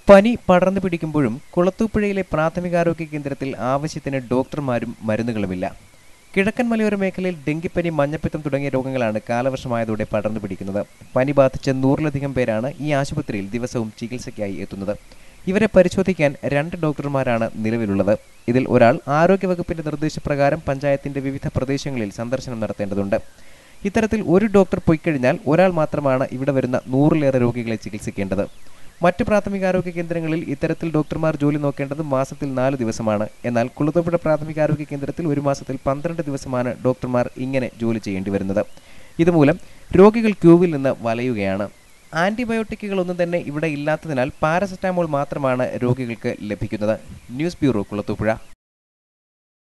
പനി പടർന്നു പിടിക്കുമ്പോഴും കുളത്തൂപ്പുഴയിലെ പ്രാഥമികാരോഗ്യ കേന്ദ്രത്തിൽ ആവശ്യത്തിന് ഡോക്ടർമാരും മരുന്നുകളുമില്ല കിഴക്കൻ മലയോര മേഖലയിൽ ഡെങ്കിപ്പനി മഞ്ഞപ്പിത്തം തുടങ്ങിയ രോഗങ്ങളാണ് കാലവർഷമായതോടെ പടർന്നു പിടിക്കുന്നത് പനി ബാധിച്ച നൂറിലധികം പേരാണ് ഈ ആശുപത്രിയിൽ ദിവസവും ചികിത്സയ്ക്കായി എത്തുന്നത് ഇവരെ പരിശോധിക്കാൻ രണ്ട് ഡോക്ടർമാരാണ് നിലവിലുള്ളത് ഇതിൽ ഒരാൾ ആരോഗ്യവകുപ്പിന്റെ നിർദ്ദേശപ്രകാരം പഞ്ചായത്തിന്റെ വിവിധ പ്രദേശങ്ങളിൽ സന്ദർശനം നടത്തേണ്ടതുണ്ട് ഇത്തരത്തിൽ ഒരു ഡോക്ടർ പൊയ്ക്കഴിഞ്ഞാൽ ഒരാൾ മാത്രമാണ് ഇവിടെ വരുന്ന നൂറിലേറെ രോഗികളെ ചികിത്സിക്കേണ്ടത് മറ്റ് പ്രാഥമികാരോഗ്യ കേന്ദ്രങ്ങളിൽ ഇത്തരത്തിൽ ഡോക്ടർമാർ ജോലി നോക്കേണ്ടത് മാസത്തിൽ നാല് ദിവസമാണ് എന്നാൽ കുളത്തൂപ്പുഴ പ്രാഥമികാരോഗ്യ കേന്ദ്രത്തിൽ ഒരു മാസത്തിൽ പന്ത്രണ്ട് ദിവസമാണ് ഡോക്ടർമാർ ഇങ്ങനെ ജോലി ചെയ്യേണ്ടി വരുന്നത് ഇതുമൂലം രോഗികൾ ക്യൂവിൽ നിന്ന് വലയുകയാണ് ആന്റിബയോട്ടിക്കുകളൊന്നും തന്നെ ഇവിടെ ഇല്ലാത്തതിനാൽ പാരസെറ്റാമോൾ മാത്രമാണ് രോഗികൾക്ക് ലഭിക്കുന്നത് ന്യൂസ് ബ്യൂറോ കുളത്തൂപ്പുഴ